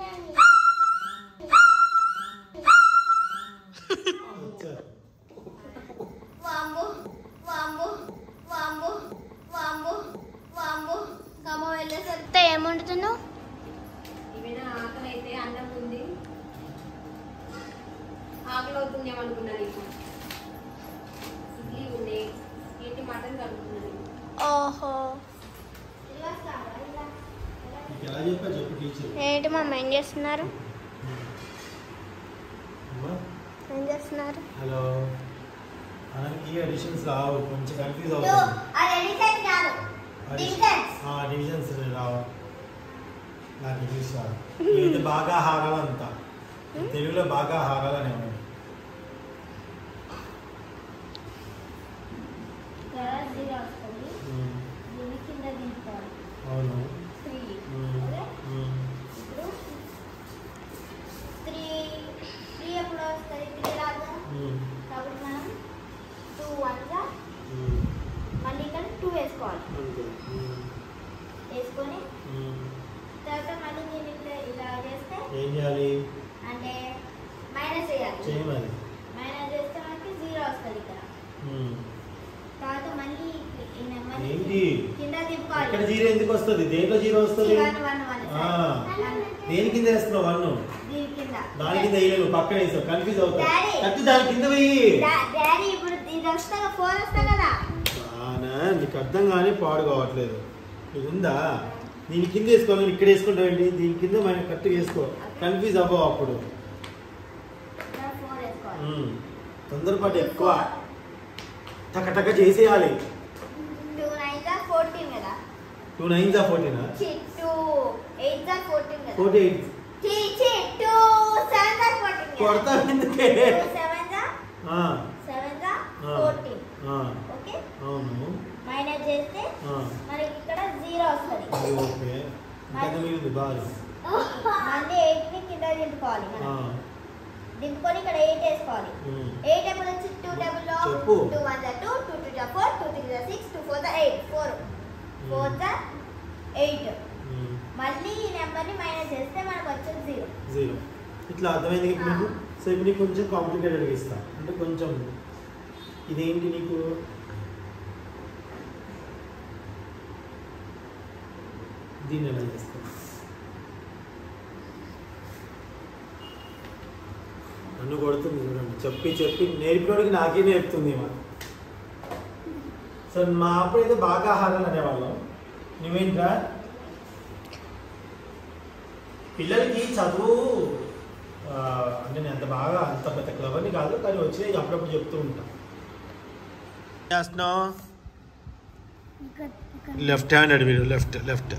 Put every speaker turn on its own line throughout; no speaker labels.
వాంబు వాంబు వాంబు వాంబు వాంబు కమ్మ వెళ్ళేసరికి ఏముంటున్నావు
ఏమైనా ఆకలి అయితే అన్నం ఉంది ఆకలి అవుతుంది ఏమనుకున్నా నీకు ఇడ్లీ ఉంది ఏంటి మటన్ కలుపుతున్నాను
ఓహో
నీకు ఎలా చెప్పా చెప్పు టీచర్
ఏంటి మమ్మ ఏం చేస్తున్నారు
అమ్మా
ఏం చేస్తున్నారు
హలో మనకి అడిషన్స్ రావు కొంచెం కన్ఫ్యూజ్ అవుతుంది డివిజన్స్ రావు నాకు ఇంగ్లీష్ రాదు ఇది బాగా హారాలంతా తెలుగులో బాగా హారాలనే ఉన్నాయి ఉమ్, అవును ఉమ్, ఉమ్,
త్రీ త్రీ ఎప్పుడు వస్తుంది త్రీ రాదా
ఉమ్,
కాబట్టి మనం టూ వన్గా
ఉమ్,
మళ్ళీ ఇక్కడ టూ వేసుకోవాలి
అంతే. ఉమ్,
వేసుకొని
ఉమ్.
తర్వాత మళ్ళీ నేను ఇట్లా ఇలా చేస్తే
ఏం చేయాలి
అంటే మైనస్ చేయాలి
చేయమని
మైనస్ చేస్తే మనకి జీరో వస్తుంది ఇక్కడ
ఉమ్.
తర్వాత మళ్ళీ ఇలా మళ్ళీ
ఏంటి
కింద
ఎక్కడ
తిప్పుకోవాలి
జీరో ఎందుకు వస్తుంది దేంట్లో జీరో వస్తుంది
వన్ వన్ వన్
ఆ. దేని కింద వేస్తున్నావు వన్
దీని కింద
దాని కింద వేయలేవు పక్కన వేసావు కన్ఫ్యూజ్ అవుతావు
డాడీ.
కత్తి దాని కింద వెయ్యి
డా- డాడీ ఇప్పుడు ఇది వస్తా ఫోర్ వస్తా కదా
బానా నీకు అర్థం కానీ పాడు కావట్లేదు ఇది ఉందా దీని కింద వేసుకోవాలి ఇక్కడ వేసుకుంటావండి దీని కింద మనం కరెక్ట్ వేసుకో కన్ఫ్యూజ్ అవ్వవు అప్పుడు
ఇక్కడ ఫోర్ వేసుకోవాలి
ఉమ్. తొందరపాటు ఎక్కువ టక టక చేసేయాలి
టూ నైన్ జా ఫోర్టీన్ కదా
టూ నైన్ జా ఫోర్టీనా
టూ ఎయిట్ జా ఫోర్టీన్ కదా
ఫోర్టీ ఎయిట్
ఛీ, ఛీ, టూ సెవెన్ జా ఫోర్టీన్ కదా
కొడతా ఎందుకే
టూ సెవెన్ జా
ఆ,
సెవెన్ జా
ఆ.
ఫోర్టీన్
ఆ,
ఓకే
అవును
మైనస్ చేస్తే
ఆ,
మనకి ఇక్కడ జీరో వస్తుంది
అది ఓకే ఇంకా మిగిలింది బాగా
మళ్ళీ ఎయిట్ ని కింద దింపుకోవాలి
ఆ,
మనం దింపుకొని ఇక్కడ ఎయిట్ వేసుకోవాలి
ఉమ్.
ఎయిట్ ఎప్పుడు వచ్చి టూ టేబుల్ లో
చెప్పు.
టూ వన్ జా టూ టూ టూ జా ఫోర్ టూ త్రీ జా సిక్స్ టూ ఫోర్ జా ఎయిట్ ఫోర్ ఫోర్ జా ఎయిట్
ఉమ్.
మళ్ళీ ఈ నెంబర్ని మైనస్ చేస్తే మనకు వచ్చేది జీరో
జీరో ఇట్లా అర్థమైంది ఇప్పుడు నీకు సో ఇప్పుడు నీకు కొంచెం కాంప్లికేటెడ్గా ఇస్తా అంటే కొంచెం ఇదేంటి నీకు దీన్ని ఎలా చేస్తా నన్ను కొడుతుంది చూడండి చెప్పి చెప్పి నేర్పినోడికి నాకే నేర్పుతుంది మా సో మా అప్పుడైతే బాగా ఆహారాలు అనేవాళ్ళం నువ్వేంట్రా పిల్లలకి చదువు ఆ, అంటే నేను అంత బాగా అంత పెద్ద క్లవర్ని కాదు కానీ వచ్చినాయి అప్పుడప్పుడు చెప్తూ ఉంటా చేస్తున్నావు లెఫ్ట్ హ్యాండ్ అడి మీరు లెఫ్ట్ లెఫ్ట్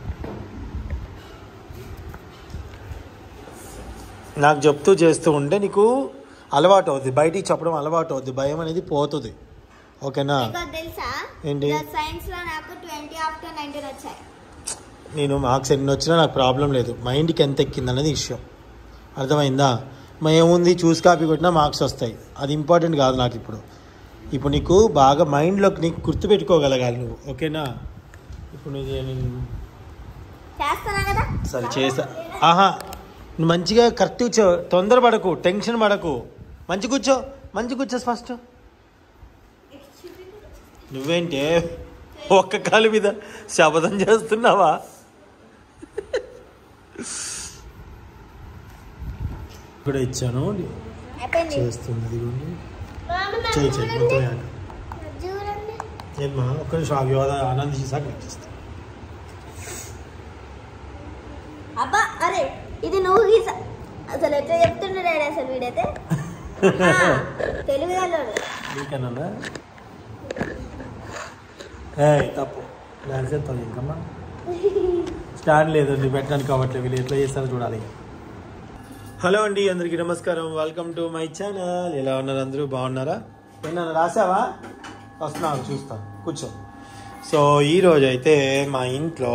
నాకు చెప్తూ చేస్తూ ఉంటే నీకు అలవాటు అవుద్ది బయటికి చెప్పడం అలవాటు అవుద్ది భయం అనేది పోతుంది ఓకేనా
మీకు తెలుసా
ఏంటి?
సైన్స్ లో నాకు ట్వంటీ ఆఫ్టర్ నైన్టీన్ వచ్చాయి
నేను మార్క్స్ ఎన్ని వచ్చినా నాకు ప్రాబ్లం లేదు మైండ్కి ఎంత ఎక్కింది అనేది ఇష్యం అర్థమైందా మరి ఏముంది చూసి కాపీ కొట్టినా మార్క్స్ వస్తాయి అది ఇంపార్టెంట్ కాదు నాకు ఇప్పుడు ఇప్పుడు నీకు బాగా మైండ్లోకి నీకు గుర్తుపెట్టుకోగలగాలి నువ్వు ఓకేనా ఇప్పుడు నువ్వు నేను
చేస్తున్నా కదా
సరే చేసా ఆహా నువ్వు మంచిగా కరెక్ట్ కూర్చో తొందరపడకు టెన్షన్ పడకు మంచి కూర్చో మంచి కూర్చో ఫస్ట్ నువ్వేంటే ఒక్క కాలు మీద శపథం చేస్తున్నావా ఇక్కడ ఇచ్చాను
అయిపోయింది
చేస్తుంది ఇదిగోండి. చేయి చేయి మొత్తం అయ్యాక
చూడండి
ఏమ్మా ఒక్క నిమిషం ఆగి ఆనంద్ చేసాక ఇచ్చేస్తా
అబ్బా అరే ఇది నువ్వు గీస అసలు ఎట్లా చెప్తున్నాడు అసలు వీడైతే ఆ, తెలుగు వాళ్ళోడు
నీకేనా ఏ తప్పు డాన్స్ చేస్తాను ఇంకమ్మా స్టాండ్ లేదు నీ పెట్టడానికి కావట్లేదు వీళ్ళు ఎట్లా చేస్తారో చూడాలి హలో అండి అందరికీ నమస్కారం వెల్కమ్ టు మై ఛానల్ ఎలా ఉన్నారు అందరూ బాగున్నారా ఏమన్నా రాసావా వస్తున్నాను చూస్తా కూర్చో సో ఈరోజు అయితే మా ఇంట్లో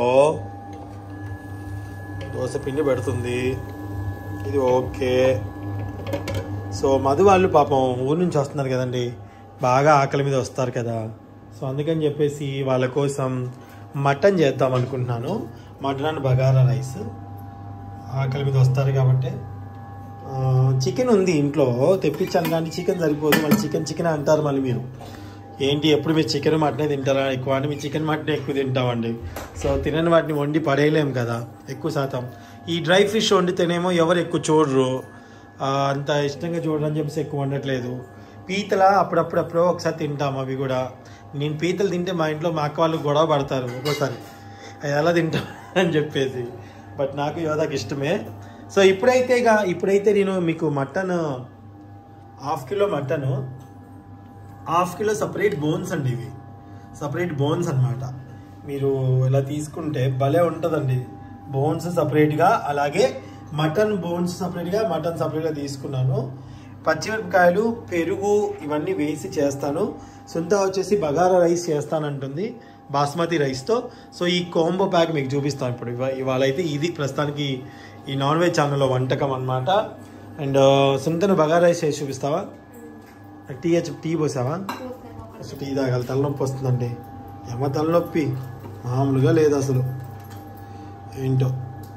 దోశ పిండి పెడుతుంది ఇది ఓకే సో మధు వాళ్ళు పాపం ఊరు నుంచి వస్తున్నారు కదండి బాగా ఆకలి మీద వస్తారు కదా సో అందుకని చెప్పేసి వాళ్ళ కోసం మటన్ చేద్దాం అనుకుంటున్నాను మటన్ అండ్ బగారా రైస్ ఆకలి మీద వస్తారు కాబట్టి చికెన్ ఉంది ఇంట్లో తెప్పించాను కానీ చికెన్ సరిపోదు మళ్ళీ చికెన్ చికెన్ అంటారు మళ్ళీ మీరు ఏంటి ఎప్పుడు మీరు చికెన్ మటనే తింటారా ఎక్కువ అంటే మీరు చికెన్ మటన్ ఎక్కువ తింటామండి సో తినని వాటిని వండి పడేయలేం కదా ఎక్కువ శాతం ఈ డ్రై ఫిష్ వండితేనేమో ఎవరు ఎక్కువ చూడరు ఆ, అంత ఇష్టంగా చూడరని చెప్పేసి ఎక్కువ వండట్లేదు పీతల అప్పుడప్పుడు అప్పుడో ఒకసారి తింటాం అవి కూడా నేను పీతలు తింటే మా ఇంట్లో మా అక్క వాళ్ళు గొడవ పడతారు ఒక్కోసారి అవి ఎలా తింటాం అని చెప్పేసి బట్ నాకు యోధాకి ఇష్టమే సో ఇప్పుడైతే ఇక ఇప్పుడైతే నేను మీకు mutton half kilo mutton half kilo separate bones అండి ఇవి సపరేట్ బోన్స్ అన్నమాట మీరు ఇలా తీసుకుంటే భలే ఉంటుందండి బోన్స్ సపరేట్గా అలాగే మటన్ బోన్స్ సపరేట్గా మటన్ సపరేట్గా తీసుకున్నాను పచ్చిమిరపకాయలు పెరుగు ఇవన్నీ వేసి చేస్తాను సొంత వచ్చేసి బగారా రైస్ చేస్తానంటుంది బాస్మతి రైస్తో సో ఈ కోంబో ప్యాక్ మీకు చూపిస్తాను ఇప్పుడు ఇవా ఇవాళ అయితే ఇది ప్రస్తుతానికి ఈ నాన్ వెజ్ ఛానల్లో వంటకం అనమాట అండ్ సొంతను బగారా రైస్ చేసి చూపిస్తావా టీ హెచ్ టీ పోసావా అసలు టీ తాగాలి తలనొప్పి వస్తుందండి ఏమో తలనొప్పి మామూలుగా లేదు అసలు ఏంటో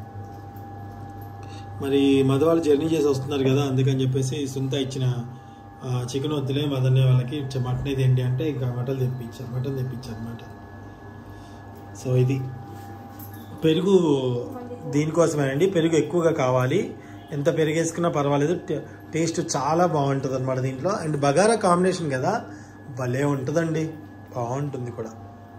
మరి మధు వాళ్ళు జర్నీ చేసి వస్తున్నారు కదా అందుకని చెప్పేసి సొంత ఇచ్చిన చికెన్ వద్దులే మదన్నే వాళ్ళకి ఇచ్చే మటన్ ఇది ఏంటి అంటే ఇంకా మటన్ తెప్పించారు మటన్ తెప్పించారు అనమాట సో ఇది పెరుగు దీనికోసమేనండి పెరుగు ఎక్కువగా కావాలి ఎంత పెరుగు వేసుకున్నా పర్వాలేదు టే- టేస్ట్ చాలా బాగుంటుంది అనమాట దీంట్లో అండ్ బగారా కాంబినేషన్ కదా భలే ఉంటుందండి బాగుంటుంది కూడా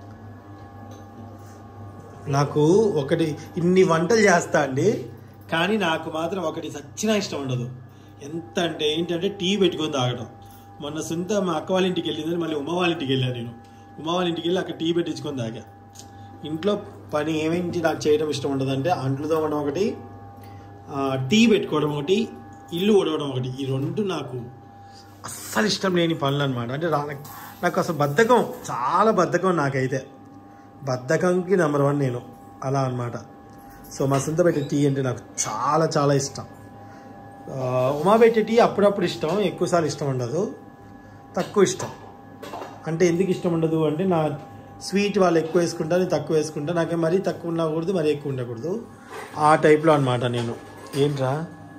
నాకు ఒకటి ఇన్ని వంటలు చేస్తా అండి కానీ నాకు మాత్రం ఒకటి సచ్చిన ఇష్టం ఉండదు ఎంత అంటే ఏంటంటే టీ పెట్టుకొని తాగడం మొన్న సొంత మా అక్క వాళ్ళ ఇంటికి వెళ్ళిందని మళ్ళీ ఉమ్మ వాళ్ళ ఇంటికి వెళ్ళాను నేను ఉమ్మ వాళ్ళ ఇంటికి వెళ్ళి అక్కడ టీ పెట్టించుకొని తాగా ఇంట్లో పని ఏమేంటి నాకు చేయడం ఇష్టం ఉండదు అంటే అంట్లు తోమడం ఒకటి ఆ, టీ పెట్టుకోవడం ఒకటి ఇల్లు ఉడవడం ఒకటి ఈ రెండు నాకు అస్సలు ఇష్టం లేని పనులు అనమాట అంటే రా- నాకు అసలు బద్ధకం చాలా బద్ధకం నాకైతే బద్ధకంకి నెంబర్ వన్ నేను అలా అన్నమాట సో మా సొంత పెట్టే టీ అంటే నాకు చాలా చాలా ఇష్టం ఆ, ఉమా పెట్టే టీ అప్పుడప్పుడు ఇష్టం ఎక్కువసార్లు ఇష్టం ఉండదు తక్కువ ఇష్టం అంటే ఎందుకు ఇష్టం ఉండదు అంటే నా స్వీట్ వాళ్ళు ఎక్కువ వేసుకుంటా నేను తక్కువ వేసుకుంటా నాకే మరీ తక్కువ ఉండకూడదు మరీ ఎక్కువ ఉండకూడదు ఆ టైప్లో అనమాట నేను ఏంట్రా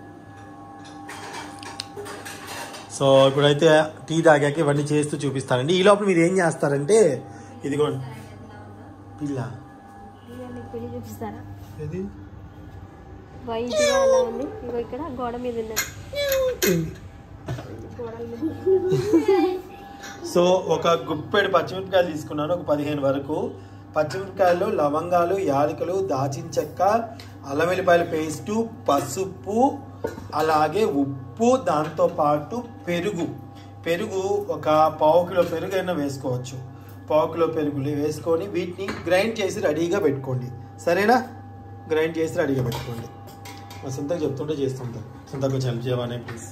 సో ఇప్పుడైతే టీ తాగాక ఇవన్నీ చేస్తూ చూపిస్తానండి ఈ లోపల మీరు ఏం చేస్తారంటే ఇదిగోండి పిల్ల
పెళ్లి చూపిస్తారా
ఇది
వైట్గా అలా ఉంది ఇగో ఇక్కడ గోడ మీద ఉన్నది గోడల మీద
సో ఒక గుప్పెడు పచ్చిమిరపకాయలు తీసుకున్నాను ఒక పదిహేను వరకు పచ్చిమిరపకాయలు లవంగాలు యాలకులు దాచిన చెక్క అల్లం వెల్లిపాయల పేస్టు పసుపు అలాగే ఉప్పు దాంతో పాటు పెరుగు పెరుగు ఒక పావు కిలో పెరుగు అయినా వేసుకోవచ్చు పావు కిలో పెరుగులు వేసుకొని వీటిని గ్రైండ్ చేసి రెడీగా పెట్టుకోండి సరేనా గ్రైండ్ చేసి రెడీగా పెట్టుకోండి మా సొంతకు చెప్తుంటే చేస్తుంటాను సొంతకు కొంచెం హెల్ప్ చేయమని ప్లీజ్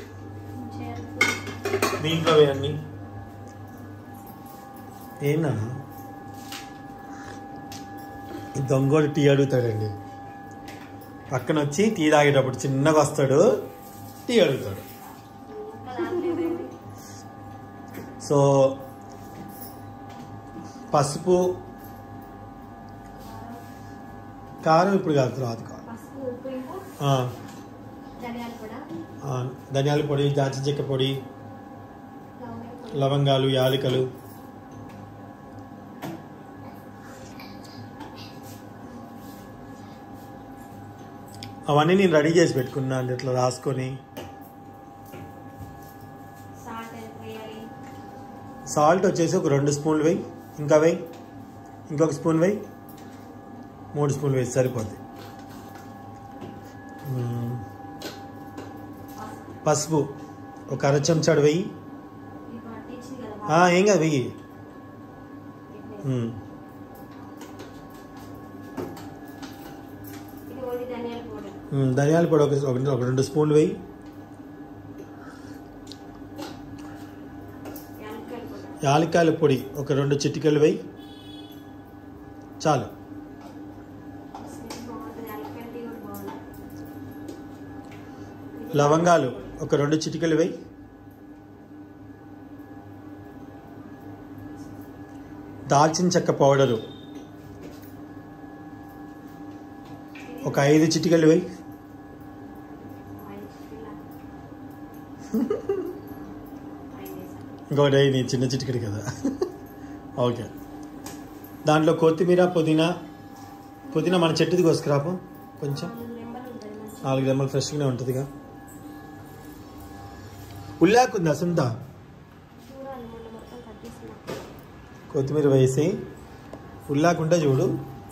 మీ ఇంట్లో వేయండి ఏనా ఈ దొంగోడు టీ అడుగుతాడండి పక్కన వచ్చి టీ తాగేటప్పుడు చిన్నగా వస్తాడు టీ అడుగుతాడు సో పసుపు కారం ఇప్పుడు కాదు తర్వాత కారం
పసుపు ఉప్పు ఇంకా
ఆ,
ధనియాల కూడా
ఆ, ధనియాల పొడి దాల్చిన చెక్క పొడి
లవంగాల పొడి.
లవంగాలు యాలకులు అవన్నీ నేను రెడీ చేసి పెట్టుకున్నా అండి ఇట్లా రాసుకొని
సాల్ట్ ఎంత వేయాలి
సాల్ట్ వచ్చేసి ఒక రెండు స్పూన్లు వేయి ఇంకా వేయి ఇంకొక స్పూన్ వేయి మూడు స్పూన్లు వేసి సరిపోద్ది మ్మ్. పసుపు ఒక అర చెంచాడు వెయ్యి
ఇది పట్టించింది కదా
ఆ,
బాగా.
ఏం కాదు వెయ్యి
ఇట్లే.
మ్మ్.
ఇది ఓన్లీ ధనియాల పొడి
మ్మ్, ధనియాల పొడి ఒక ఒక- ఒక రెండు స్పూన్లు వేయి
యాలక్కాయల పొడి
యాలక్కాయల పొడి ఒక రెండు చిటికెలు వేయి చాలు
స్మెల్ బాగుంటుంది యాలక్కాయల టీ కూడా బాగుంటుంది
లవంగాలు ఒక రెండు చిటికెలు వేయి దాల్చిన చెక్క పౌడరు ఒక ఐదు చిటికెలు వేయి
ఐదు వేసాను.
ఇంకోటి నీ చిన్న చిటికెడు కదా ఓకే దాంట్లో కొత్తిమీర పుదీనా పుదీనా మన చెట్టుది కోసుకురాపు కొంచెం
నాలుగు నెంబర్లు ఉంటుంది మంచిగా.
నాలుగు రెమ్మలు ఫ్రెష్గానే ఉంటుందిగా ఉల్లాకుంది అసంత
చూడాలి మొన్న మొత్తం కట్ చేసిన
కొత్తిమీర వేసి ఉల్లాకుంటే చూడు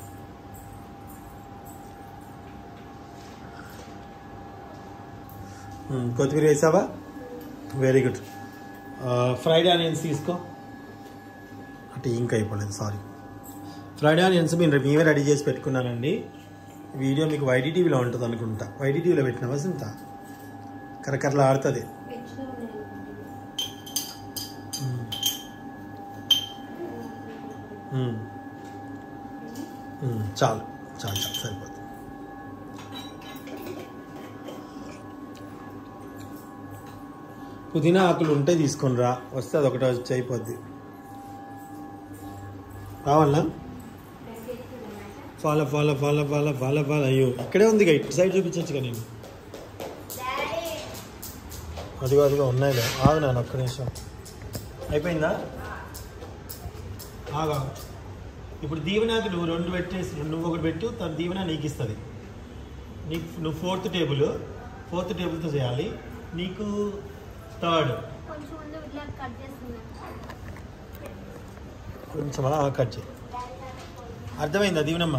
మ్మ్, కొత్తిమీర వేసావా వెరీ గుడ్ ఫ్రైడ్ ఆనియన్స్ తీసుకో అంటే ఇంకా అయిపోలేదు సారీ ఫ్రైడ్ ఆనియన్స్ మీరు మేమే రెడీ చేసి పెట్టుకున్నానండి వీడియో మీకు వైడిటీవీలో ఉంటుంది అనుకుంటా వైడిటీవీలో పెట్టినావా సింత కరకరలా ఆడుతుంది
పెంచుతూ ఉన్నాయి
మ్మ్. మ్మ్, చాలు చాలు చాలు సరిపోతుంది పుదీనా ఆకులు ఉంటే తీసుకొని రా వస్తే అది ఒకటి వచ్చి అయిపోద్ది రావాలా follow follow follow follow follow follow అయ్యో ఇక్కడే ఉంది ఇటు సైడ్ చూపించచ్చుగా నేను
డాడీ
అదిగో అదిగో ఉన్నాయిలే ఆగు నాన్న ఒక్క నిమిషం అయిపోయిందా ఆగా ఇప్పుడు దీవెనాకి నువ్వు రెండు పెట్టేసి నువ్వు ఒకటి పెట్టు తన దీవెన నీకు ఇస్తుంది నీకు నువ్వు ఫోర్త్ టేబుల్ ఫోర్త్ టేబుల్తో చేయాలి నీకు థర్డ్
కొంచెం ముందు ఇట్లా కట్ చేస్తున్నాను
కొంచెం అలా కట్ చేయి అర్థమైందా దీవెనమ్మ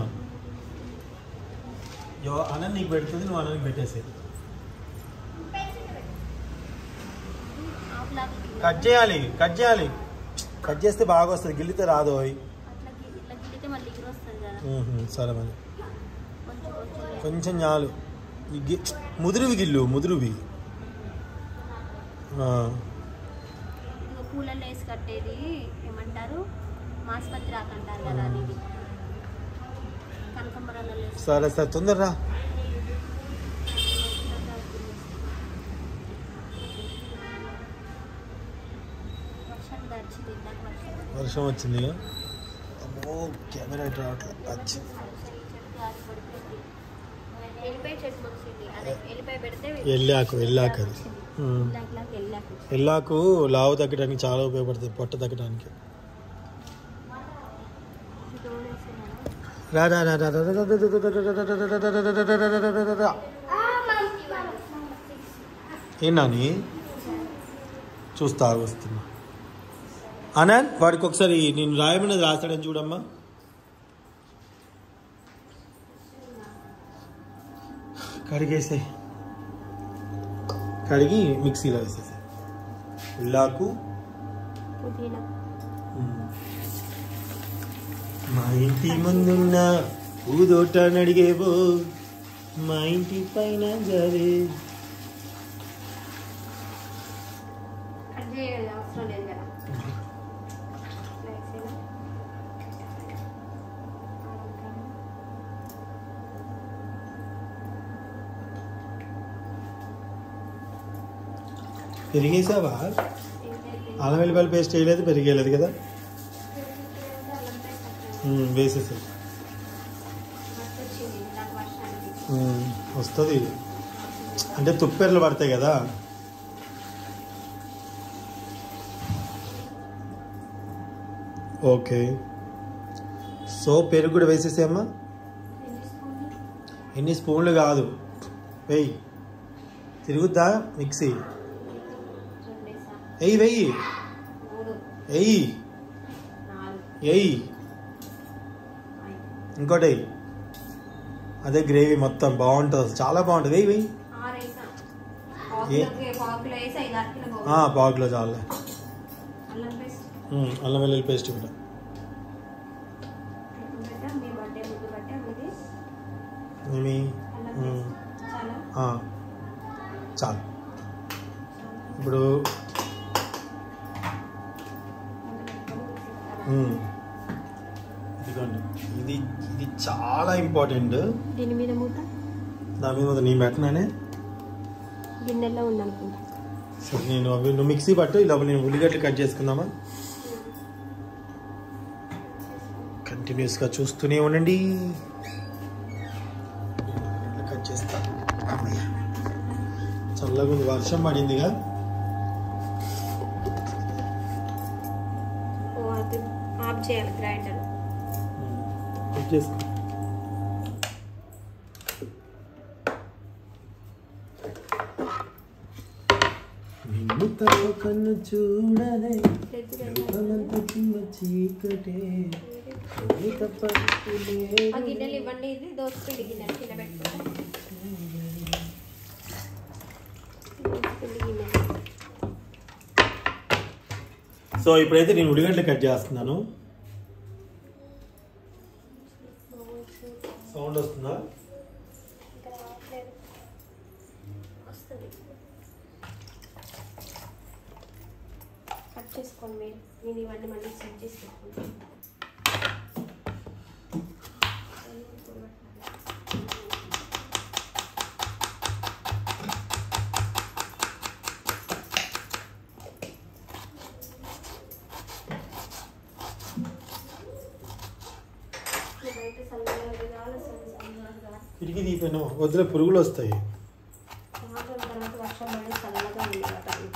యో అన్న నీకు పెడుతుంది నువ్వు అన్నకి పెట్టేసి కట్ చేయాలి కట్ చేయాలి కట్ చేస్తే బాగా వస్తుంది గిల్లితే రాదు ఓయ్.
అట్లా గి- ఇట్లా గిల్లితే మళ్ళీ ఎగురు వస్తుంది కదా
మ్మ్హ, సరే మరి
కొంచెం కొంచెం
కొంచెం చాలు ఈ గి ముదురువి గిల్లు ముదురువి ఆ,
ఇదిగో పూలలో వేసి కట్టేది ఏమంటారు మాస్పత్రి రాకు అంటారు కదా అది ఇది కనకంబరాలలో వేసి
సరే సరే తొందరరా
వర్షం దర్చింది ఇందాక వర్షం
వర్షం వచ్చింది ఇక. అమ్మో కెమెరా ఇటు రావట్లేదు వచ్చి
ఎల్లిపాయ చెట్టు వచ్చింది అదే ఎల్లిపాయ పెడితే
ఎల్లాకు ఎల్లాకు అది మ్మ్.
ఇలాగ ఇలాగ ఎల్లాకు
ఎల్లాకు లావు తగ్గడానికి చాలా ఉపయోగపడుతుంది పొట్ట తగ్గడానికి
నూనె వేసినాను.
రా రా రా రా రా రా రా రా రా రా రా రా రా రా రా రా. ఏం నాని చూస్తా వస్తున్నా అనంత్ వాడికి ఒకసారి నేను రాయమన్నది రాస్తాడని చూడమ్మా కడిగేసే కడిగి మిక్సీలో వేసేసాయి ఉల్లాకు
పుదీనా
మా ఇంటి ముందున్న ఊదోట నడిగేవో మా ఇంటి పైన జరే
కట్ చేయాలి అవసరం లేదు కదా వేసేనా?
పెరిగేసావా
ఏంటంటే
అల్లం వెల్లిపాయలు పేస్ట్ వేయలేదు పెరిగేయలేదు కదా
అల్లం పేస్ట్ అట్లా
ఉమ్, వేసేసాయి
మస్తు వచ్చింది ఇందాక వర్షానికి
ఉమ్, వస్తుంది అంటే తుప్పెర్లు పడతాయి కదా ఓకే సో పెరుగు కూడా వేసేసామ్మా
ఎన్ని స్పూన్లు
ఎన్ని స్పూన్లు కాదు వెయ్యి తిరుగుద్దా మిక్సీ
రెండు వేసా
వెయ్యి వెయ్యి
మూడు
వెయ్యి
నాలుగు
వెయ్యి
ఐదు
ఇంకోటి వెయ్యి అదే గ్రేవీ మొత్తం బాగుంటుంది అసలు చాలా బాగుంటుంది వెయ్యి వెయ్యి
ఆరు వేసా
ఏ?
పావుకిలోకి పావుకిలో వేసి ఐదు ఆరు కిలో
ఆ, పావు కిలో చాలే
అల్లం పేస్ట్
ఉమ్, అల్లం వెల్లుల్లి పేస్ట్ కూడా
పెట్టా మీ బర్త్డే ముందు బట్టే మీది
ఏమి
అల్లం
ఉమ్,
పేస్ట్ చాలా
ఆ, చాలు ఇప్పుడు ఉమ్, ఇదిగోండి ఇది ఇది చాలా ఇంపార్టెంట్
దీని మీద మూత
దాని మీద నేను పెట్టినానే
గిన్నెలో ఉందనుకుంటా
సరే నేను అవి నువ్వు మిక్సీ పట్టు ఇలా నేను ఉల్లిగడ్డలు కట్ చేసుకుందామా కంటిన్యూస్గా చూస్తూనే ఉండండి ఉల్లిగడ్డలు కట్ చేస్తా అమ్మయ్య. చల్లగా ఉంది వర్షం పడిందిగా
దంచేయాలి గ్రైండర్
కట్ చేసుకో నిన్నుతో కన్ను చూడలే లోకమంత చిన్న చీకటే నీ తప్పట్టు లేదు.
ఆ గిన్నెలు ఇవ్వండి ఇది దోశ పిండి గిన్నెలు కింద పెట్టుకోండి దోసపిండి గిన్నెలు
సో ఇప్పుడైతే నేను ఉల్లిగడ్డలు కట్ చేస్తున్నాను సౌండ్ వస్తుందా
ఇంకా రావట్లేదు వస్తుంది కట్ చేసుకోండి మీరు నేను ఇవన్నీ మళ్ళీ సెట్ చేసి పెట్టుకుంటాను బయట చల్లగా గాలి వస్తుంది చల్లగా
కిటికీ తీపోయినా వదిలే పురుగులు వస్తాయి
సాయంత్రం తర్వాత వర్షం పడి చల్లగా ఉంది వాతావరణం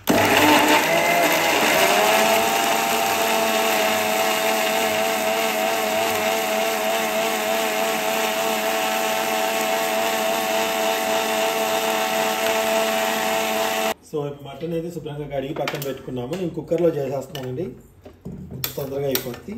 సో మటన్ అయితే శుభ్రంగా కడిగి పక్కన పెట్టుకున్నాము నేను కుక్కర్లో చేసేస్తున్నానండి తొందరగా అయిపోద్ది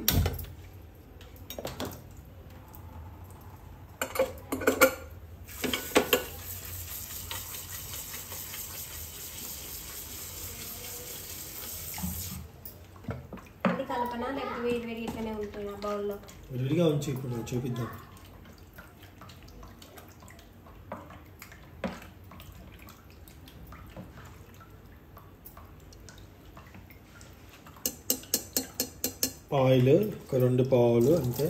అది కలపనా లేకపోతే వేడి వేడి ఇట్లనే ఉంటుంది ఆ బౌల్లో
విడిగా ఉంచి ఇప్పుడు చూపిద్దాం ఆయిల్ ఒక రెండు పావులు అంతే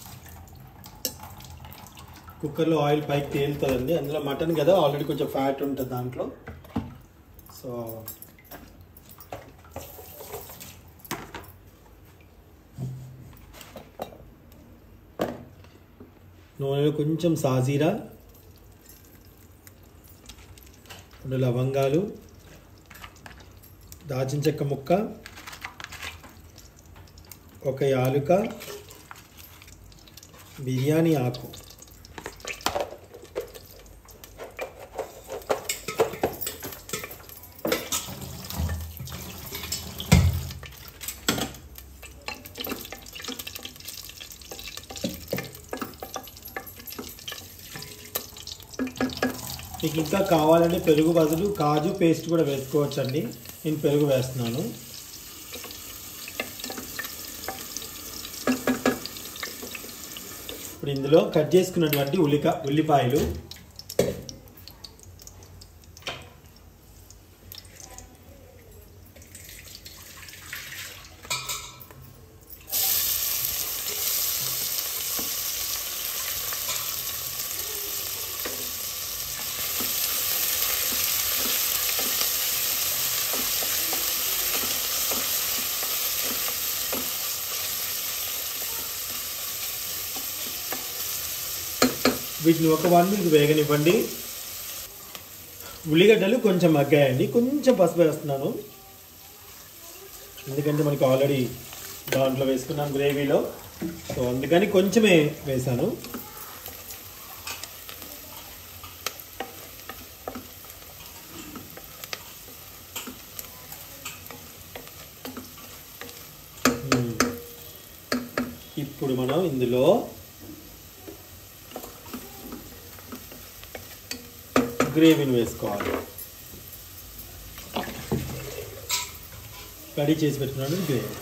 కుక్కర్లో ఆయిల్ పైకి తేలుతుందండి అందులో మటన్ కదా ఆల్రెడీ కొంచెం ఫ్యాట్ ఉంటుంది దాంట్లో సో నూనెలో కొంచెం సాజీరా రెండు లవంగాలు దాచిన చెక్క ముక్క ఒక యాలుక బిర్యానీ ఆకు మీకు ఇంకా కావాలంటే పెరుగు బదులు కాజు పేస్ట్ కూడా వేసుకోవచ్చండి నేను పెరుగు వేస్తున్నాను ఇప్పుడు ఇందులో కట్ చేసుకున్నటువంటి ఉల్లిక ఉల్లిపాయలు వీటిని ఒక వన్ మినిట్ వేగనివ్వండి ఉల్లిగడ్డలు కొంచెం మగ్గాయండి కొంచెం పసుపు వేస్తున్నాను ఎందుకంటే మనకి ఆల్రెడీ దాంట్లో వేసుకున్నాం గ్రేవీలో సో అందుకని కొంచెమే వేసాను మ్మ్. ఇప్పుడు మనం ఇందులో గ్రేవీని వేసుకోవాలి కడీ చేసి పెట్టుకున్నాను గ్రేవీ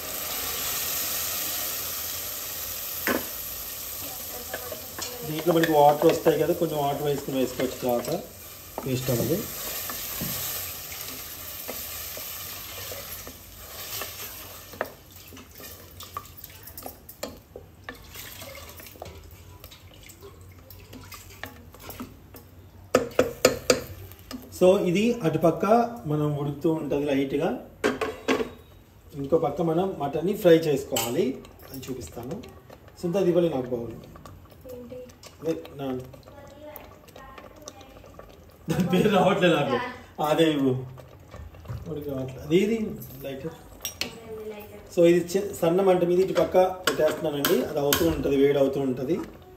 దీంట్లో మనకి వాటర్ వస్తాయి కదా కొంచెం వాటర్ వేసుకుని వేసుకోవచ్చు తర్వాత వేస్ట్ అవ్వదు సో ఇది అటుపక్క మనం ఉడుకుతూ ఉంటుంది లైట్గా ఇంకో పక్క మనం మటన్ని ఫ్రై చేసుకోవాలి అది చూపిస్తాను సుంత అది ఇవ్వాలి నాకు బౌల్
ఏంటి
అదే నా దాని పేరు రావట్లేదు నాకు అదే ఇవ్వు ఉడికి రావట్లేదు అది ఇది లైటర్
ఇదేంది లైటర్
సో ఇది చి- సన్న మంట మీద ఇటు పక్క పెట్టేస్తున్నానండి అది అవుతూ ఉంటుంది వేడి అవుతూ ఉంటుంది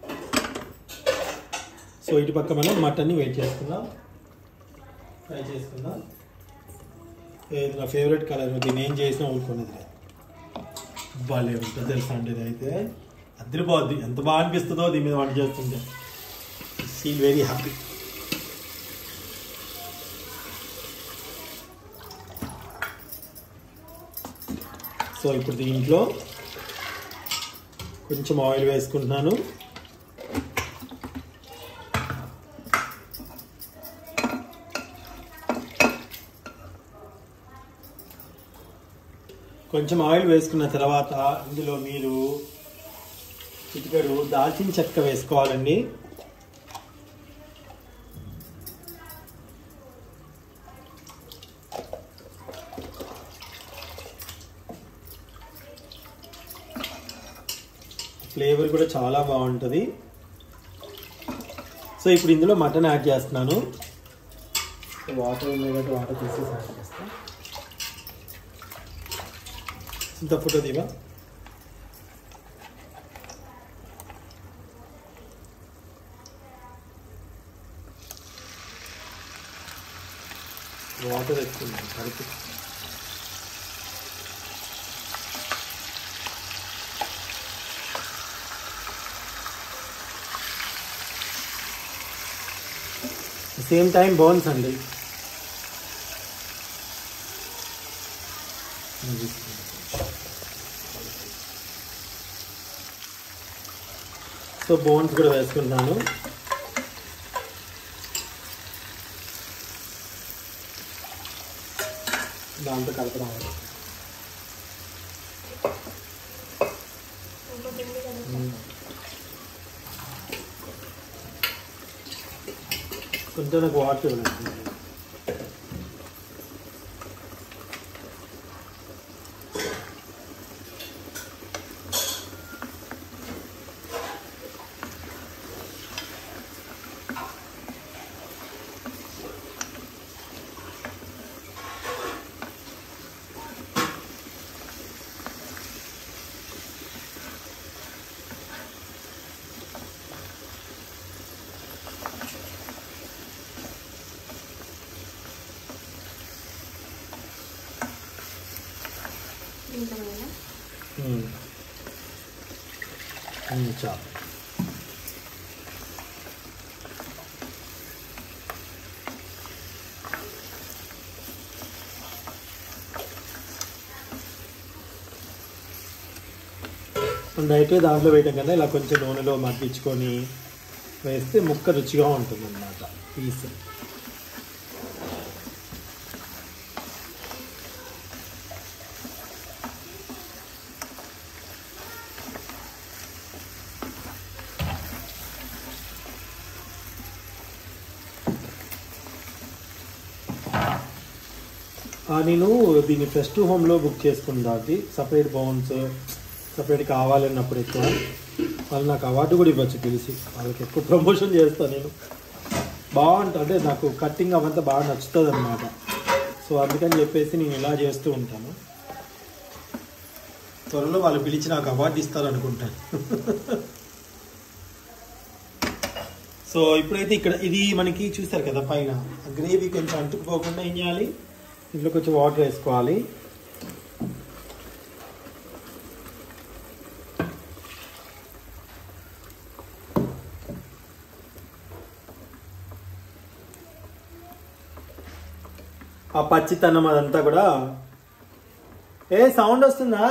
సో ఇటు పక్క మనం మటన్ని వెయిట్ చేసుకుందాం ఫ్రై చేసుకుందాం ఇది నా ఫేవరెట్ కలర్ దీన్ని ఏం చేసినా ఊరుకునేది లేదు భలే ఉంటుంది తెలుసా అండి ఇది అయితే అదిరిపోద్ది ఎంత బాగా అనిపిస్తుందో దీని మీద వంట చేస్తుంటే ఫీల్ వెరీ హ్యాపీ సో ఇప్పుడు దీంట్లో కొంచెం ఆయిల్ వేసుకుంటున్నాను కొంచెం ఆయిల్ వేసుకున్న తర్వాత ఇందులో మీరు చిటికెడు దాల్చిన చెక్క వేసుకోవాలండి ఫ్లేవర్ కూడా చాలా బాగుంటుంది సో ఇప్పుడు ఇందులో మటన్ యాడ్ చేస్తున్నాను వాటర్ ఉన్నాయి కాబట్టి వాటర్ తీసేసి యాడ్ చేస్తాను ఇంత ఫోటో దివా వాటర్ ఎక్కువ కలిపి సేమ్ టైం బోన్స్ అండి సో బోన్స్ కూడా వేసుకుంటాను దాంతో కలపడం అవ్వదు.
ఇంకోటి ఉంది కదా
మ్మ్. కొంచెం నాకు వాటర్ ఇవ్వలేదు
దీంట్లో వేయాలా?
మ్మ్. మ్మ్, చాలు డైరెక్ట్గా దాంట్లో వేయటం కన్నా ఇలా కొంచెం నూనెలో మగ్గించుకొని వేస్తే ముక్క రుచిగా ఉంటుంది అన్నమాట పీస్ ఆ, నేను దీన్ని ఫెస్ట్ హోమ్లో బుక్ చేసుకున్నా అది సపరేట్ బౌన్స్ సపరేట్ కావాలన్నప్పుడు ఎక్కువ వాళ్ళు నాకు అవార్డు కూడా ఇవ్వచ్చు తెలిసి వాళ్ళకి ఎక్కువ ప్రమోషన్ చేస్తాను నేను బాగుంటుంది అంటే నాకు కట్టింగ్ అవంతా బాగా నచ్చుతుంది అనమాట సో అందుకని చెప్పేసి నేను ఇలా చేస్తూ ఉంటాను త్వరలో వాళ్ళు పిలిచి నాకు అవార్డు ఇస్తారు అనుకుంటాను సో ఇప్పుడైతే ఇక్కడ ఇది మనకి చూసారు కదా పైన గ్రేవీ కొంచెం అంటుకుపోకుండా ఏం చేయాలి ఇందులో కొంచెం వాటర్ వేసుకోవాలి ఆ పచ్చితనం అదంతా కూడా ఏ సౌండ్ వస్తుందా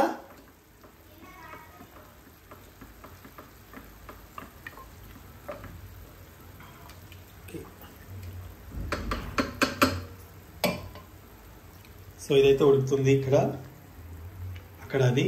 సో ఇదైతే ఉడుకుతుంది ఇక్కడ అక్కడ అది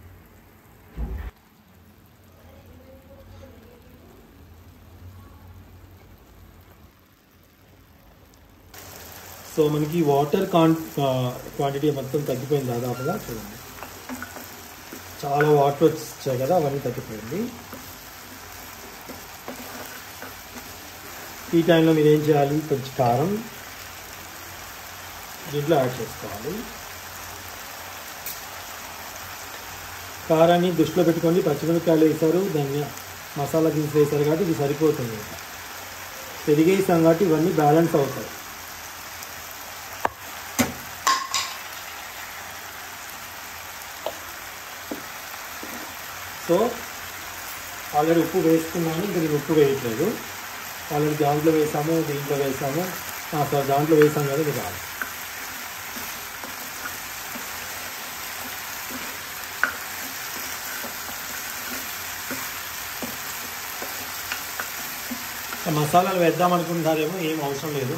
సో మనకి వాటర్ కాన్ క్వాంటిటీ మొత్తం తగ్గిపోయింది దాదాపుగా చూడండి చాలా వాటర్ వచ్చాయి కదా అవన్నీ తగ్గిపోయింది ఈ టైంలో మీరు ఏం చేయాలి కొంచెం కారం దీంట్లో యాడ్ చేసుకోవాలి కారాన్ని దృష్టిలో పెట్టుకోండి పచ్చిమిరపకాయలు వేశారు దాన్ని మసాలా దినుసులు వేశారు కాబట్టి ఇది సరిపోతుంది పెరిగే వేసాం కాబట్టి ఇవన్నీ బ్యాలెన్స్ అవుతాయి సో ఆల్రెడీ ఉప్పు వేసుకున్నాను ఇంకా నేను ఉప్పు వేయట్లేదు ఆల్రెడీ దాంట్లో వేసాము దీంట్లో వేసాము సార్ దాంట్లో వేసాం కదా ఇది రాదు ఇంకా మసాలాలు వేద్దాం అనుకుంటారేమో ఏం అవసరం లేదు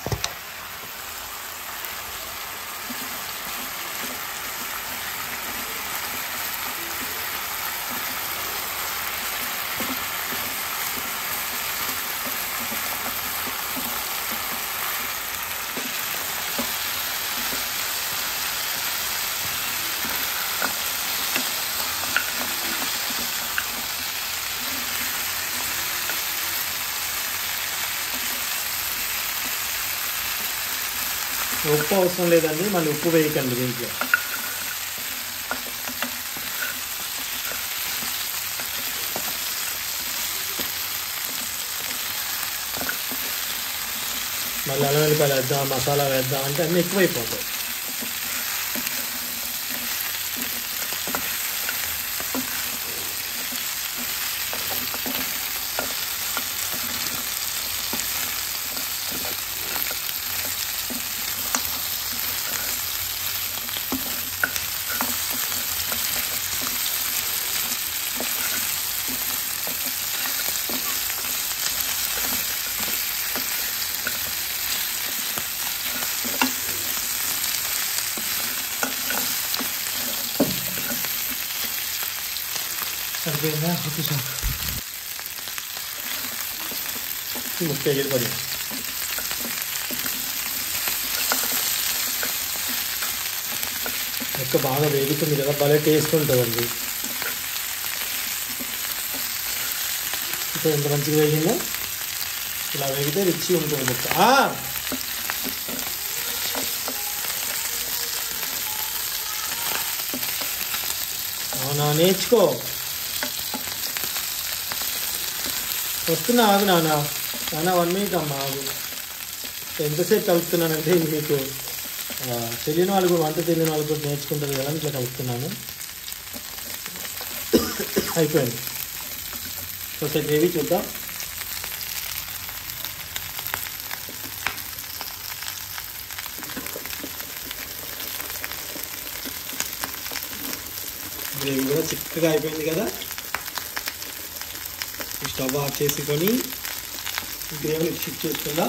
ఉప్పు అవసరం లేదండి మళ్ళీ ఉప్పు వేయకండి దీంట్లో మళ్ళీ అల్లం వెల్లిపాయలు వేద్దాం మసాలా వేద్దాం అంటే అన్నీ ఎక్కువైపోతాయి సరిపోయిందా వచ్చేసాం ముప్పై ఐదు పడి ముక్క బాగా వేగుతుంది కదా భలే టేస్ట్ ఉంటుందండి ఇప్పుడు ఎంత మంచిగా వేగిందో ఇలా వేగితే రిచి ఉంటుంది ముక్క ఆ! అవునా నేర్చుకో వస్తున్నా ఆగు నాన్న నాన్న వన్ మినిట్ అమ్మా ఆగు ఎంతసేపు కలుపుతున్నానంటే మీకు ఆ, తెలియని వాళ్ళు కూడా వంట తెలియని వాళ్ళు కూడా నేర్చుకుంటారు కదా అని ఇట్లా కలుపుతున్నాను అయిపోయింది ఒకసారి గ్రేవీ చూద్దాం గ్రేవీ కూడా చిక్కగా అయిపోయింది కదా ఈ స్టవ్ ఆఫ్ చేసుకొని ఈ గ్రేవీని షిఫ్ట్ చేసుకుందాం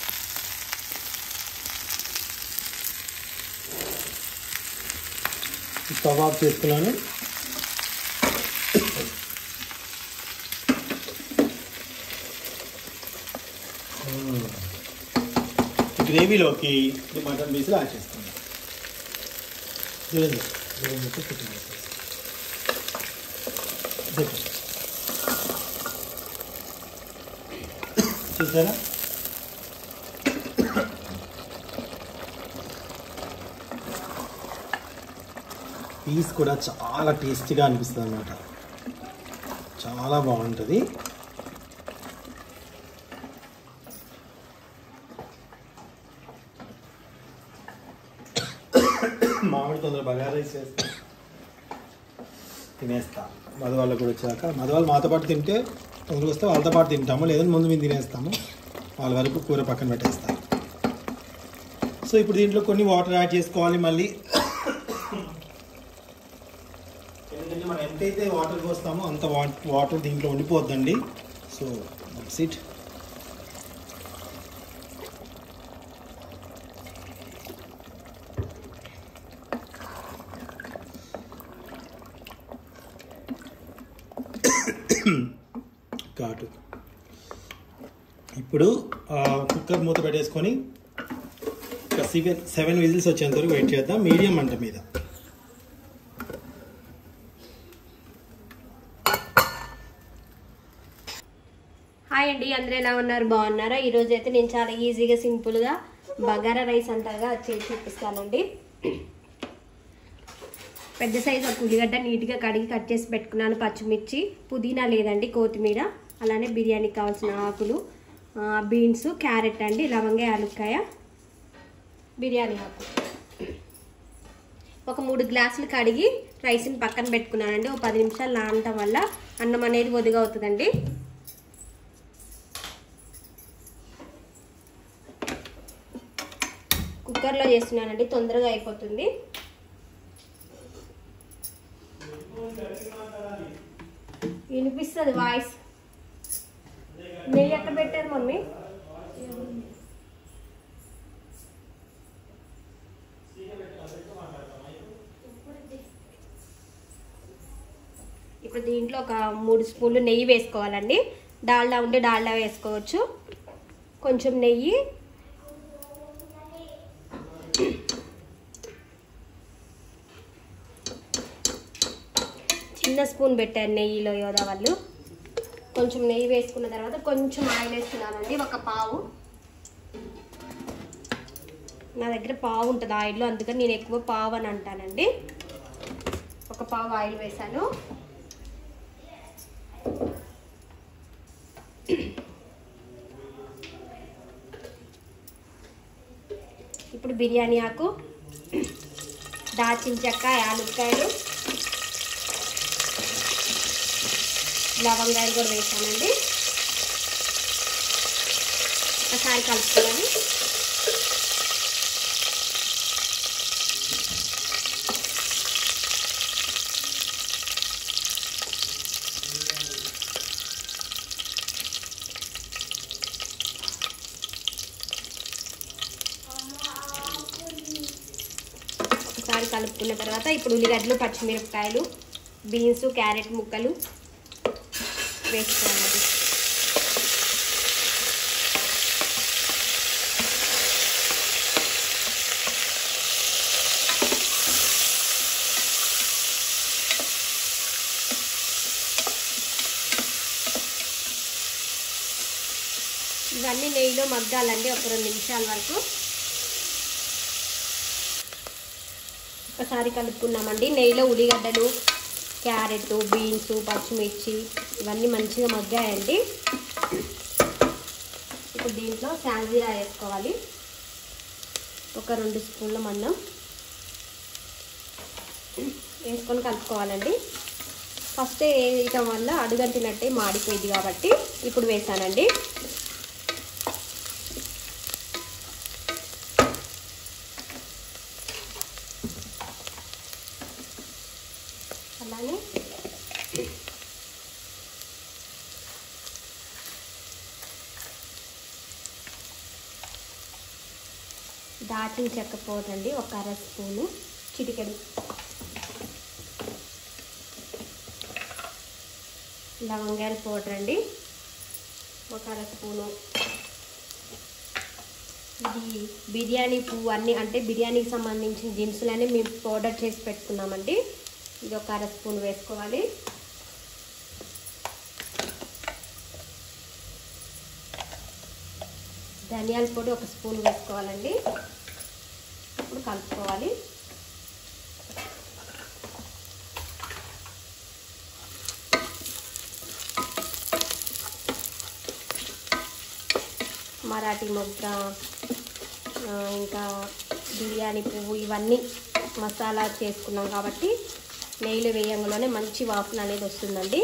ఈ స్టవ్ ఆఫ్ చేసుకున్నాను ఈ గ్రేవీలోకి ఈ మటన్ పీసులు యాడ్ చేసుకుందాం చూడండి గ్రేవీ మొత్తం కుట్టింది చూసారా పీస్ కూడా చాలా టేస్టీగా అనిపిస్తుంది అనమాట చాలా బాగుంటుంది మామిడి తొందర బగారా రైస్ చేస్తా తినేస్తా మధు వాళ్ళు కూడా వచ్చాక మధు వాళ్ళు మాతో పాటు తింటే తొందరగా వస్తే వాళ్ళతో పాటు తింటాము లేదంటే ముందు మేము తినేస్తాము వాళ్ళ వరకు కూర పక్కన పెట్టేస్తాం సో ఇప్పుడు దీంట్లో కొన్ని వాటర్ యాడ్ చేసుకోవాలి మళ్ళీ ఎందుకంటే మనం ఎంతైతే వాటర్ పోస్తామో అంత వాటర్ దీంట్లో ఉండిపోద్దండి సో సిట్ ఘాటు ఇప్పుడు ఆ, కుక్కర్ మూత పెట్టేసుకొని ఒక సెవెన్ సెవెన్ విజిల్స్ వచ్చేంత వరకు వెయిట్ చేద్దాం మీడియం మంట మీద
హాయ్ అండి అందరూ ఎలా ఉన్నారు బాగున్నారా ఈరోజు అయితే నేను చాలా ఈజీగా సింపుల్గా బగారా రైస్ అంటారుగా అది చేసి చూపిస్తానండి పెద్ద సైజు ఒక ఉల్లిగడ్డ నీట్గా కడిగి కట్ చేసి పెట్టుకున్నాను పచ్చిమిర్చి పుదీనా లేదండి కొత్తిమీర అలానే బిర్యానీకి కావాల్సిన ఆకులు ఆ, బీన్స్ క్యారెట్ అండి లవంగ యాలక్కాయ బిర్యానీ ఆకు ఒక మూడు గ్లాసులు కడిగి రైస్ని పక్కన పెట్టుకున్నానండి ఒక పది నిమిషాలు నానటం వల్ల అన్నం అనేది ఒదిగా అవుతుందండి కుక్కర్లో చేస్తున్నానండి తొందరగా అయిపోతుంది వినిపిస్తుంది వాయిస్ నెయ్యి ఎక్కడ పెట్టారు మమ్మీ ఇప్పుడు దీంట్లో ఒక మూడు స్పూన్లు నెయ్యి వేసుకోవాలండి డాల్డా ఉంటే డాల్డా వేసుకోవచ్చు కొంచెం నెయ్యి చిన్న స్పూన్ పెట్టారు నెయ్యిలో యోదా వాళ్ళు కొంచెం నెయ్యి వేసుకున్న తర్వాత కొంచెం ఆయిల్ వేస్తున్నానండి ఒక పావు నా దగ్గర పావు ఉంటుంది ఆయిల్లో అందుకని నేను ఎక్కువ పావు అని అంటానండి ఒక పావు ఆయిల్ వేసాను ఇప్పుడు బిర్యానీ ఆకు దాల్చిన చెక్క యాలక్కాయలు లవంగాయలు కూడా వేసానండి ఒకసారి కలుపుకోవాలి ఒకసారి కలుపుకున్న తర్వాత ఇప్పుడు ఉల్లిగడ్డలు పచ్చిమిరపకాయలు బీన్స్ క్యారెట్ ముక్కలు వేసుకోవాలి ఇవన్నీ నెయ్యిలో మగ్గాలండి ఒక రెండు నిమిషాల వరకు ఒకసారి కలుపుకున్నామండి నెయ్యిలో ఉల్లిగడ్డలు క్యారెట్ బీన్స్ పచ్చిమిర్చి ఇవన్నీ మంచిగా మగ్గాయండి ఇప్పుడు దీంట్లో శాంజీరా వేసుకోవాలి ఒక రెండు స్పూన్ల మందం వేసుకొని కలుపుకోవాలండి ఫస్ట్ వేయటం వల్ల అడుగంటినట్టే మాడిపోయింది కాబట్టి ఇప్పుడు వేసానండి అలానే దాచిన చెక్క పోదండి ఒక అర స్పూను చిటికెడు లవంగాల పౌడర్ అండి ఒక అర స్పూను ఇది బిర్యానీ పువ్వు అన్ని అంటే బిర్యానీకి సంబంధించిన దినుసులన్నీ మేము పౌడర్ చేసి పెట్టుకున్నామండి ఇది ఒక అర స్పూన్ వేసుకోవాలి ధనియాల పొడి ఒక స్పూన్ వేసుకోవాలండి ఇప్పుడు కలుపుకోవాలి మరాఠీ మొగ్గ ఆ, ఇంకా బిర్యానీ పువ్వు ఇవన్నీ మసాలా చేసుకున్నాం కాబట్టి నెయ్యిలో వేయంగానే మంచి వాసన అనేది వస్తుందండి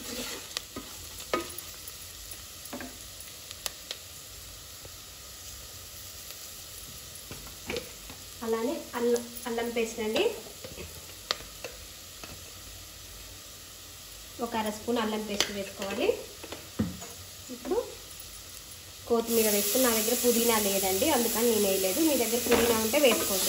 అలానే అల్లం అల్లం పేస్ట్ అండి ఒక అర స్పూన్ అల్లం పేస్ట్ వేసుకోవాలి ఇప్పుడు కొత్తిమీర వేసుకుని నా దగ్గర పుదీనా లేదండి అందుకని నేను వేయలేదు మీ దగ్గర పుదీనా ఉంటే వేసుకోండి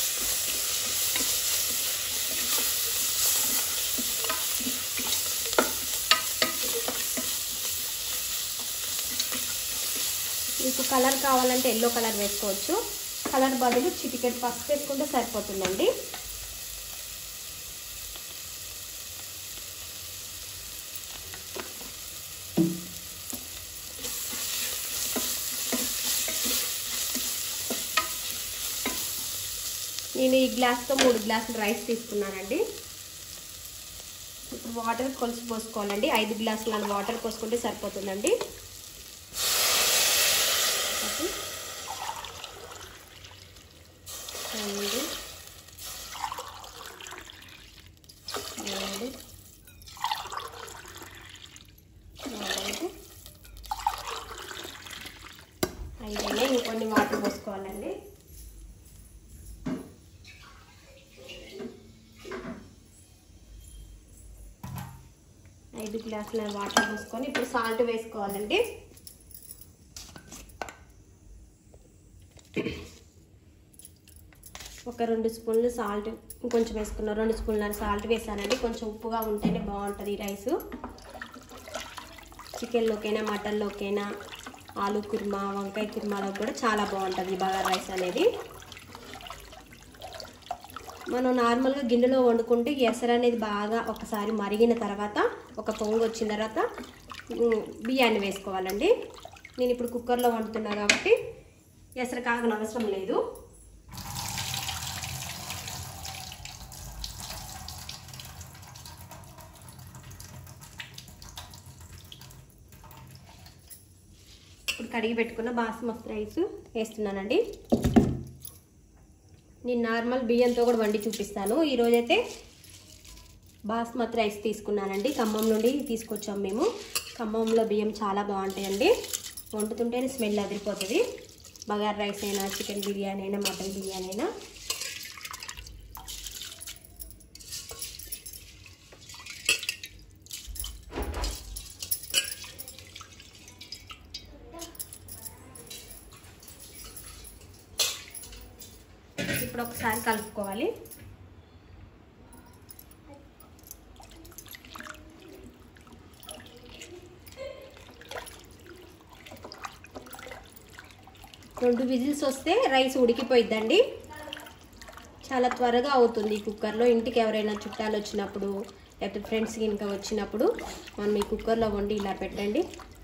మీకు కలర్ కావాలంటే ఎల్లో కలర్ వేసుకోవచ్చు కలర్ బదులు చిటికెట్ పసుపు వేసుకుంటే సరిపోతుందండి నేను ఈ గ్లాస్తో మూడు గ్లాసులు రైస్ తీసుకున్నానండి ఇప్పుడు వాటర్ కొలిసి పోసుకోవాలండి ఐదు గ్లాసుల వాటర్ పోసుకుంటే సరిపోతుందండి ఒకటి రెండు మూడు నాలుగు ఐదైనా ఇంకొన్ని వాటర్ పోసుకోవాలండి ఐదు గ్లాసుల వాటర్ పోసుకొని ఇప్పుడు సాల్ట్ వేసుకోవాలండి ఒక రెండు స్పూన్లు సాల్ట్ ఇంకొంచెం వేసుకున్నా రెండు స్పూన్ల సాల్ట్ వేసానండి కొంచెం ఉప్పుగా ఉంటేనే బాగుంటుంది ఈ రైస్ చికెన్లోకైనా మటన్లోకైనా ఆలు కుర్మా వంకాయ కుర్మాలో కూడా చాలా బాగుంటుంది ఈ బగారా రైస్ అనేది మనం నార్మల్గా గిన్నెలో వండుకుంటే ఎసరు అనేది బాగా ఒకసారి మరిగిన తర్వాత ఒక పొంగు వచ్చిన తర్వాత ఉమ్, బియ్యాన్ని వేసుకోవాలండి నేను ఇప్పుడు కుక్కర్లో వండుతున్నా కాబట్టి ఎసరు కాగన అవసరం లేదు ఇప్పుడు కడిగి పెట్టుకున్న బాస్మతి రైస్ వేస్తున్నానండి నేను నార్మల్ బియ్యంతో కూడా వండి చూపిస్తాను ఈరోజైతే బాస్మతి రైస్ తీసుకున్నానండి ఖమ్మం నుండి తీసుకొచ్చాం మేము ఖమ్మంలో బియ్యం చాలా బాగుంటాయండి వండుతుంటేనే స్మెల్ అదిరిపోతుంది బగార్ రైస్ అయినా చికెన్ బిర్యానీ అయినా మటన్ బిర్యానీ అయినా ఇప్పుడు ఒకసారి కలుపుకోవాలి రెండు విజిల్స్ వస్తే రైస్ ఉడికిపోయిద్దండి చాలా త్వరగా అవుతుంది ఈ కుక్కర్లో ఇంటికి ఎవరైనా చుట్టాలు వచ్చినప్పుడు లేకపోతే ఫ్రెండ్స్ ఇంకా వచ్చినప్పుడు మనం ఈ కుక్కర్లో వండి ఇలా పెట్టండి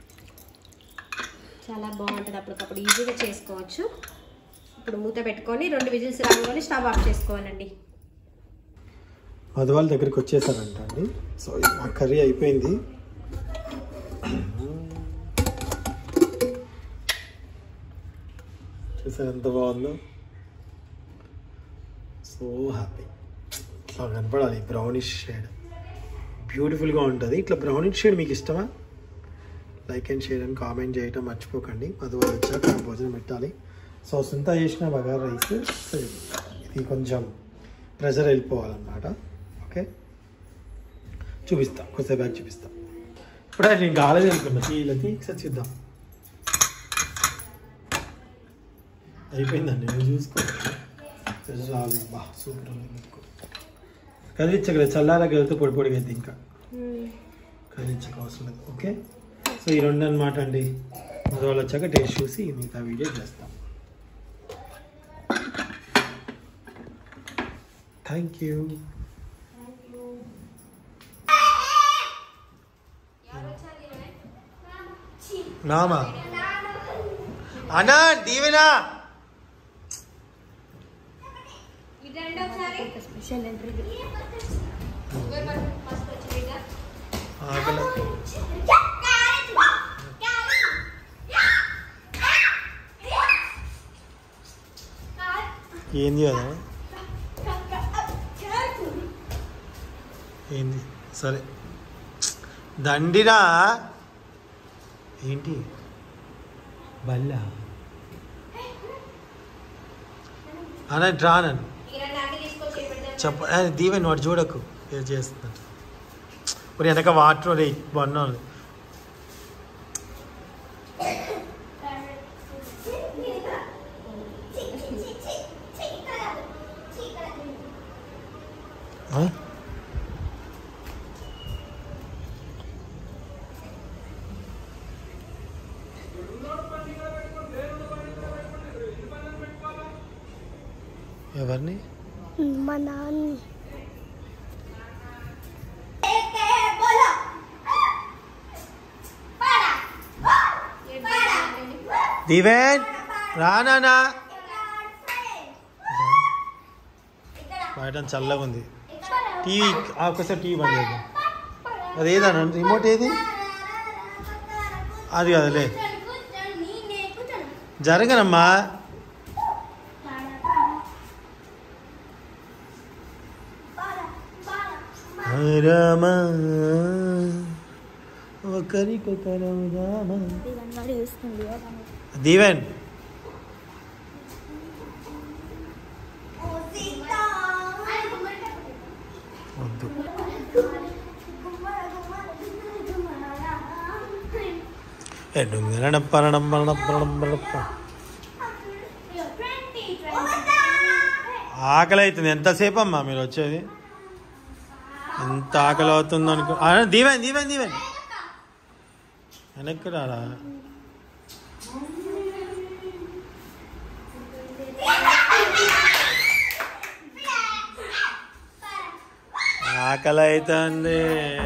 చాలా బాగుంటుంది అప్పటికప్పుడు ఈజీగా చేసుకోవచ్చు ఇప్పుడు మూత పెట్టుకొని రెండు విజిల్స్ రాగానే స్టవ్ ఆఫ్ చేసుకోవాలండి
మధు వాళ్ళ దగ్గరికి వచ్చేసారంట అండి సో మా కర్రీ అయిపోయింది చూసారు ఎంత బాగుందో సో హ్యాపీ ఇట్లా కనపడాలి బ్రౌనిష్ షేడ్ బ్యూటిఫుల్గా ఉంటుంది ఇట్లా బ్రౌనిష్ షేడ్ మీకు ఇష్టమా like and share and comment చేయటం మర్చిపోకండి మధు వాళ్ళు వచ్చాక భోజనం పెట్టాలి సో సొంత చేసిన బగారా రైస్ సో ఇది కొంచెం ప్రెషర్ వెళ్ళిపోవాలన్నమాట ఓకే చూపిస్తా కొద్దిసేపు బ్యాగ్ చూపిస్తా ఇప్పుడు నేను కాలేదు అనుకున్నా తీలతి ఒకసారి చూద్దాం అయిపోయిందండి నేను చూసుకో రాలేదు బా సూపర్ ఉంది మీకు కదిలించగలదు చల్లారా కలిగితే పొడి పొడిగా అయితే ఇంకా కదిలించక అవసరం లేదు ఓకే సో ఈ రెండు అనమాట అండి అది వాళ్ళు వచ్చాక టేస్ట్ చూసి మిగతా వీడియో చేస్తాం థ్యాంక్ యూ నామా అన్నా దీవెనా
స్పెషల్ ఎంట్రీ
ఆకలి ఏంది కదా ఏంది సరే దండిరా ఏంటి బల్ల అన్న రానను చెప్ప ఏ, దీవెన్ వాడు చూడకు ఏం చేస్తున్నాడు మరి వెనక వాటర్ రే బన్నాను ఆ? ఎవరిని
మా నాన్న
దివేన్ రానా బయట చల్లగా ఉంది టీవీ ఆ, ఒకసారి టీవీ బంద్ చేద్దాం అది ఏదన్నా రిమోట్ ఏది అది కదలే జరగనమ్మా రామా ఒకరికొకరం రామా దీవెన్ వద్దు ఎడుంగరణ పరణం పరణం పరణం పరణం ఆకలి అవుతుంది ఎంతసేపు అమ్మా మీరు వచ్చేది ఎంత ఆకలి అవుతుందో అనుకో ఆ, దీవెన్ దీవెన్ దీవెన్ వెనక్కి రారా ఆకలి అవుతుంది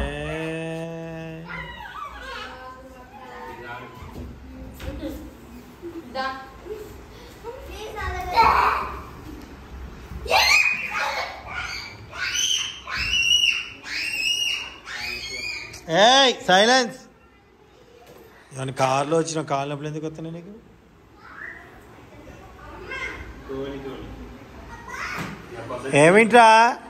ఏయ్ సైలెన్స్ ఏమన్నా కార్లో వచ్చిన కార్ నొప్పులు ఎందుకు వస్తున్నాయి నీకు ఏమిట్రా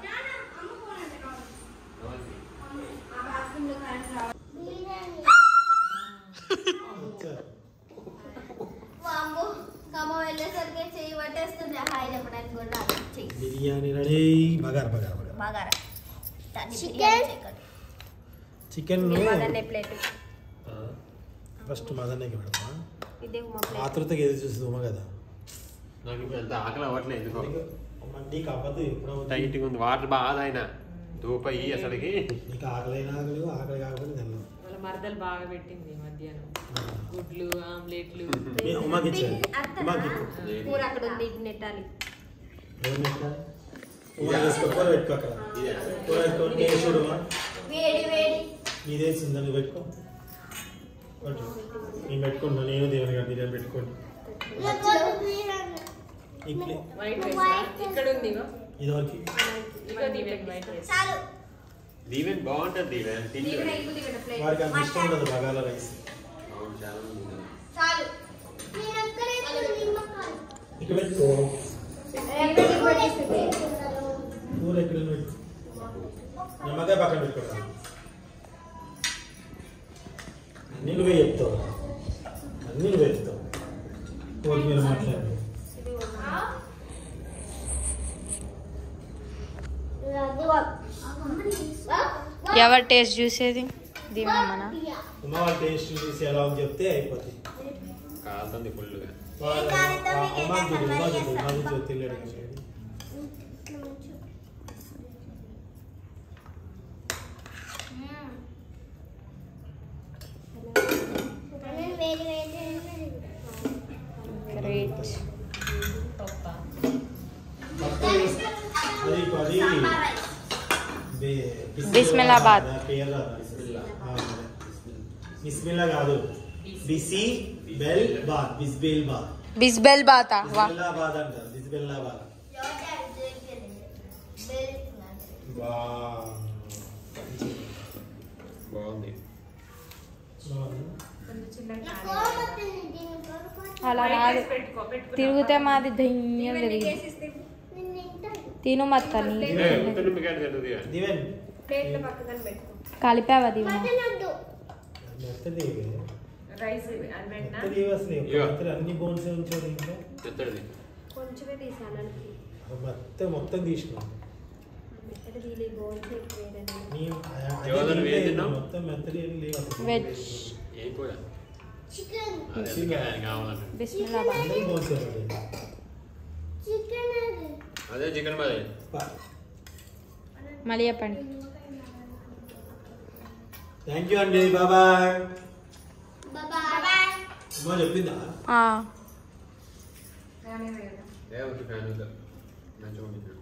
వామ్మో, ఖమ్మం వెళ్ళేసరికి చెయ్యి పట్టేస్తుంది హాయ్ చెప్పడానికి కూడా రాదు. చెయ్యి
బిర్యానీ రెడీ బగార బగార బగార
బాగా దాన్ని బిర్యానీ చేయకండి.
చికెన్
మదన్నే ప్లేట్
ఫస్ట్ మదన్నకి పెడతా
ఇదే మా ప్లేట్
ఆతృతకి ఎదురు చూస్తుంది ఉమ కదా
నాకు ఇప్పుడు ఎంత ఆకలి అవ్వట్లేదు ఎందుకో
నీకు అవ్వదు ఎప్పుడో
టైట్గా ఉంది వాటర్ బాగా ఆయన దూపయి అసలుకి
నీకు ఆకలి ఆకలి ఆకలి కాకపోతే తెల్లం
వాళ్ళ మరదలు బాగా పెట్టింది మధ్యాహ్నం గుడ్లు ఆమ్లెట్లు
ఉమాకి ఇచ్చేది
అత్తనా?
ఉమాకి ఇవ్వు.
కూర అక్కడ ఉంది ఇటు నెట్టాలి
ఎవరు పెట్టాలి? ఉమా చేసుకో కూర పెట్టుకో అక్కడ కూర పెట్టుకొని టేస్ట్ చూడు ఉమా.
వేడి వేడి
నీదే చింద నువ్వు పెట్టుకో పట్టు. నేను పెట్టుకుంటా నేను దేవుని గారు బిర్యానీ పెట్టుకోండి ఈ ప్లే-
వైట్ రైస్ ఇక్కడ ఉంది ఇగో.
ఇదివరకు
ఇగో దీవెన్ వైట్ రైస్
చాలు
దీవెన్ బాగుంటుంది దీవెన్ తింటే
ప్లేట్
వాడికి అంత ఇష్టం ఉండదు బగాల రైస్
అవును చాలా మంది తిన్నారు.
చాలు నేను అక్కడే నిమ్మకాయ
ఇక్కడ పెట్టుకో కూర ఎక్కడ పెట్టు నిమ్మకాయ పక్కన పెట్టుకోరా అన్నీ నువ్వే చెప్తావు అన్నీ నువ్వే చెప్తావు కొత్తిమీర మాట్లాడు
ఎవరు టేస్ట్ చూసేది దీవెనమ్మనా
ఉమ్మ వాళ్ళ టేస్ట్ చూసి ఎలా ఉంది చెప్తే అయిపోతుంది
కాలుతుంది ఫుల్గా
వాళ్ళ- ఆ ఉమ్మ చూడు, ఉమ్మ చూడు, ఉమ్మ చూడు, తెలియదు కదా.
వేడి వేడి
గ్రేట్
అది అది బే-
బిస్మిల్లాబాద్.
పేరు రాదు. ఆ, బిస్మిల్లా కాదు బిసి బెల్ బాద్ బిస్బెల్ బాద్
బిస్బెల్ బాతా వా
బిస్బెల్లాబాద్ అంటారు బిస్బెల్లాబాద్ వా
బాగుంది
అలా రాదు తిరిగితే మాది దయ్యం తిరిగి తిను మత్త నీ
ఏ, ఉత్త నిమ్మకాయ తింటుంది ఇక.
దివెన్
ప్లేట్లో పక్కన పెట్టుకో
కలిపావా దీవెన
మెత్తది ఇవి.
రైస్ అని పెట్టినా
మెత్తది ఇవి అసలు
ఇగో.
మెత్తది అన్ని బోన్స్ ఉంచాడు ఇంకా
మెత్తడిది.
కొంచెమే తీసాను
మొత్తం మొత్తం తీసినాం
మెత్తడి తీలి బోన్స్ వేరే
నీ
ఎవరు ఏది తిన్నావు?
మొత్తం మెత్తడి ఏం లేవు అసలు.
వెజ్
ఏం కూర
చికెన్
అదే ఎందుకే ఆయన కావాలని
బిస్మిల్లాబాద్
అందరూ బోన్స్ ఇవ్వండి.
చికెన్ అది
అదే చికెన్ మాది
బా.
మళ్ళీ చెప్పండి
థ్యాంక్ యూ అండి బాబాయ్
బాయ్
అమ్మ చెప్పిందా
ఆ,
ఏ వచ్చి ఫ్యాన్ మంచిగా ఉంది